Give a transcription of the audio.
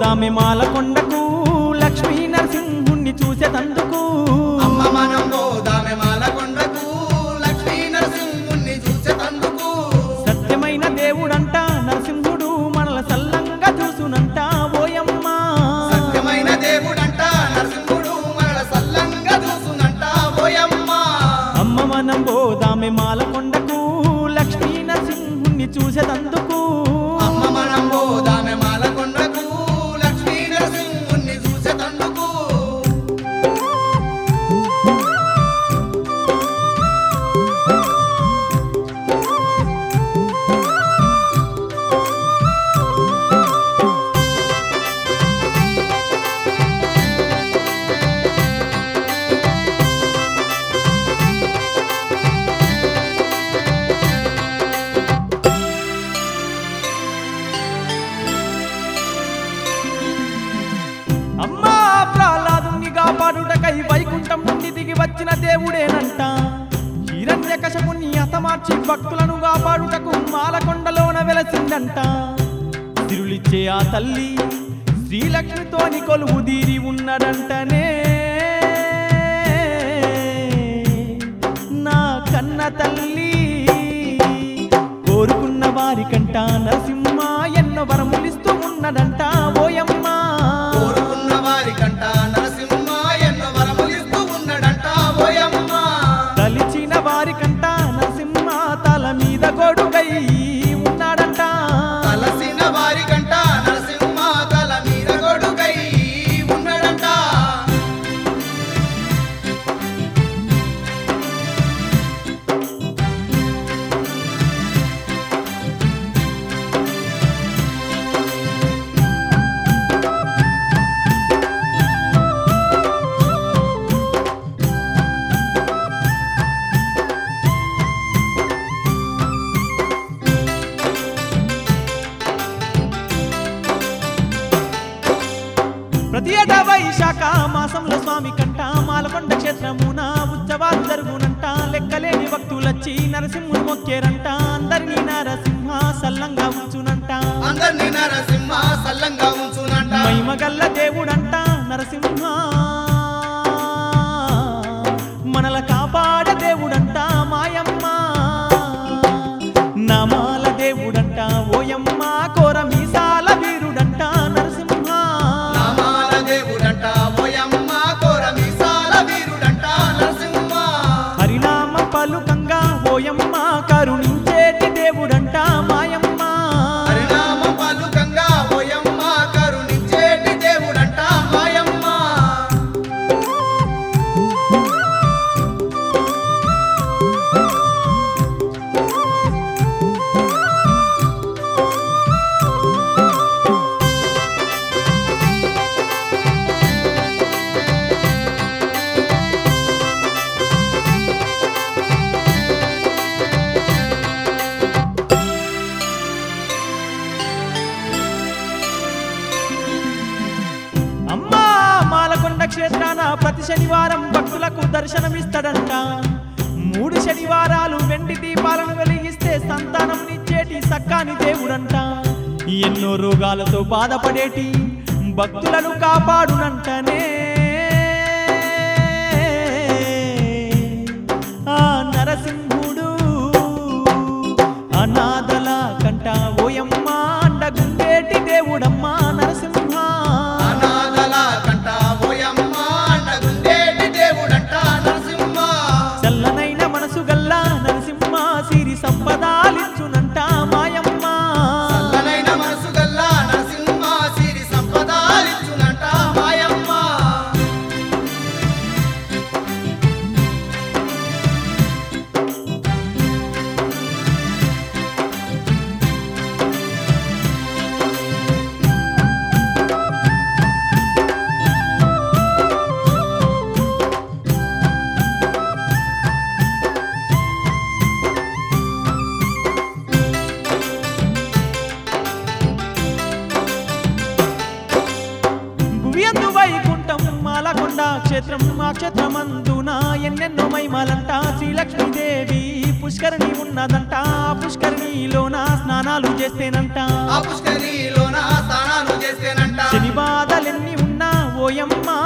పోదామె మాలకొండకు లక్ష్మీ నరసింహుణ్ణి చూసేటందుకు అమ్మ మనం పోదామె మాలకొండకు లక్ష్మీ నరసింహుణ్ణి చూసేటందుకు సత్యమైన దేవుడంట నరసింహుడు మనల సల్లంగా చూసునంట ఓయమ్మ సత్యమైన దేవుడంట నరసింహుడు మనల సల్లంగా చూసునంట ఓయమ్మ అమ్మ మనం పోదామె మాలకొండకు లక్ష్మీ నరసింహుణ్ణి చూసేటందుకు అమ్మ మనం పోదామె మాలకొండకు లక్ష్మీ నరసింహుణ్ణి చూసేటందుకు అమ్మా ప్రహ్లాదుని కాపాడుటకై వైకుంఠం నుండి దిగి వచ్చిన దేవుడేనంట హిరణ్య కశపుని హతమార్చి భక్తులను కాపాడుటకు మాలకొండలోన వెలసిందంట తిరులిచ్చే ఆ తల్లి శ్రీలక్ష్మితోని కొలువు తీరి ఉన్నదంటనే నా కన్న తల్లి కోరుకున్న వారికంట నరసింహ ఎన్నో వరములిస్తూ ఉన్నదంట ఓయమ్మ కోరుకున్న వారికంట నరసింహ ఎన్నో వరములిస్తూ ఉన్నాడంట ఓయమ్మ తలిచిన వారికంట నరసింహ తల మీద గొడుగై ఉన్నాడంట తలసిన వారికంట నరసింహ తల మీద గొడుగై ఉన్నాడంట ప్రతి ఏటా వైశాఖ మాసంలో స్వామి కంట మాలకొండ క్షేత్రమున ఉత్సవాలు జరుగునంట లెక్కలేని భక్తులచ్చి నరసింహుని మొక్కేరంట అందరినీ నరసింహ సల్లంగా ఉంచునంట అందరినీ నరసింహ సల్లంగా ఉంచునంట మహిమగల్ల దేవుడంట నరసింహ మనల కాపాడ దేవుడంట మాయమ్మ నమాల దేవుడంట ఓయమ్మ కోర మీసాల వీరుడంట నరసింహ నామాల దేవుడంట ఓయమ్మ కోర మీసాల వీరుడంట నరసింహ హరినామ పలుకంగా ఓయమ్మ కరుణించేటి దేవుడంట మాయమ్మ హరినామ పలుకంగా ఓయమ్మ కరుణించేటి దేవుడంట మాయమ్మ అమ్మా మాలకొండ క్షేత్రాన ప్రతి శనివారం భక్తులకు దర్శనమిస్తాడంట మూడు శనివారాలు వెండి దీపాలను వెలిగిస్తే సంతానం నిచ్చేటి సక్కాని దేవుడంట ఎన్నో రోగాలతో బాధపడేటి భక్తులను కాపాడునంటనే ఆ నరసింహుడు అనాథల కంట ఓయమ్మ అండగుండేటి దేవుడమ్మా నరసింహ అనాథల కంట ఓయమ్మ అండగుండేటి దేవుడంట నరసింహ చల్లనైన మనసు గల్లా నరసింహ సిరి సంపదాలిచ్చునంట మాయమ్మ చల్లనైన మనసు గల్లా నరసింహ సిరి సంపదాలిచ్చునంట మాయమ్మ భువియందు వైకుంఠం మాలకొండ క్షేత్రం మా క్షేత్రమందున ఎన్నెన్నో మైమాలంట శ్రీలక్ష్మీదేవి పుష్కరిణి ఉన్నదంట ఆ పుష్కరిణిలోన స్నానాలు చేస్తేనంట ఆ పుష్కరిలోన స్నానాలు చేస్తేనంట శనివారం ఓయమ్మ